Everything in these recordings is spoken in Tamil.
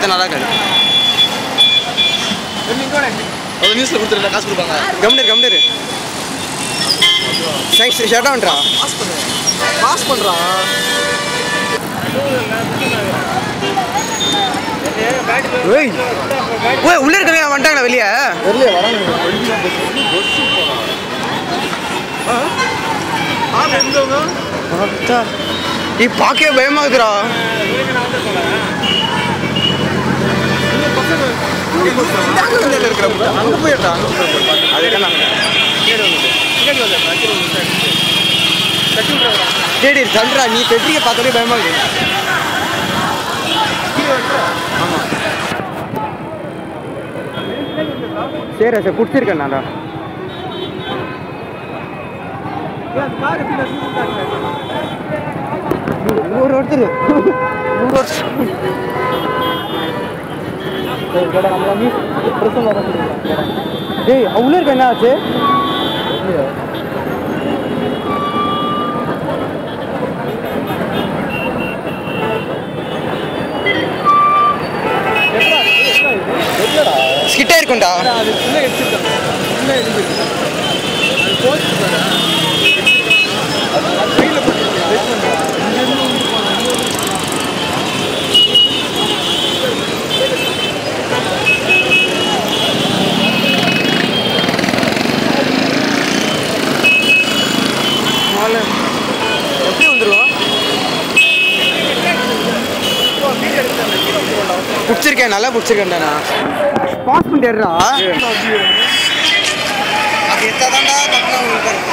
மற்ற நல்லா இருக்காது அது நியூஸ்ல கொடுத்துருந்தா காசு கொடுப்பாங்க கம்னர் கம்னர் ஷட் டவுன்ரா பாஸ் பண்ணு பாஸ் பண்றான் ஓய் ஓய் உள்ள இருக்கவே வந்துட்டாங்களா வெளியே வெளியே வராங்க ஆமா எந்தவங்க நீ பார்க்கவே பயமாகுதுடா அங்க போயிட்டா அங்க போயிட்டா அதுதான் டேடி தந்துடா நீ பெட்ரியை பார்த்தாலே பயமாகுது சரி சார் பிடிச்சிருக்கேன் நான்டா நூறு ஒருத்தர் நூறு ஒருத்தர் டேய் உள்ள இருக்க என்ன ஆச்சு ஸ்கிட்டே இருக்கும்டா அது உள்ள எடுத்துட்டாங்க உள்ள எடுத்துட்டாங்க அது போச்சு பாரு அது அது கையில போட்டு வெயிட் பண்ணுறோம் இங்க இருந்து இங்க போனோம். எப்படி வந்துருவோம் பிடிச்சிருக்கேன் நல்லா பிடிச்சிருக்கேன்டா நான் பாஸ் பண்ணிடுறா அது எத்தாதான்டா தப்புனா உங்களுக்கு பாரு.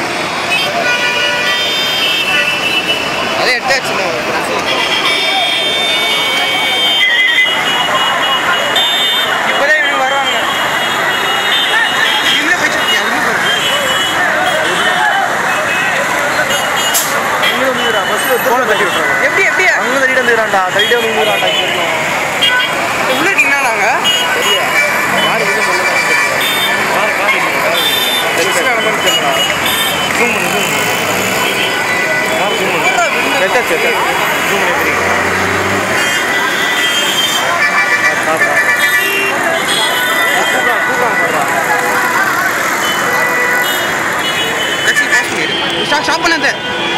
அதே எட்டாச்சுல ஒரு பிரச்சனை இப்போதான் இவங்க வருவாங்க இவங்களே போயிட்டு இருக்கியா இவங்க பாருங்க இங்க வந்துடுறா பஸ் போன தட்டி விட்டுறாங்க எப்படி எப்படி அங்க தட்டிட்டு வந்துடுறான்டா தட்டிட்டு வந்து வந்துடுறான்டா இங்க வரைக்கும் உள்ள இருக்கீங்களா நாங்க யாரு எதுவும் சொல்ல car car car extra number தெரியல ஜூம் பண்ணு ஜூம் பண்ணு கார் ஜூம் பண்ணு எட்டாச்சு எட்டாச்சு ஜூம் பண்ணி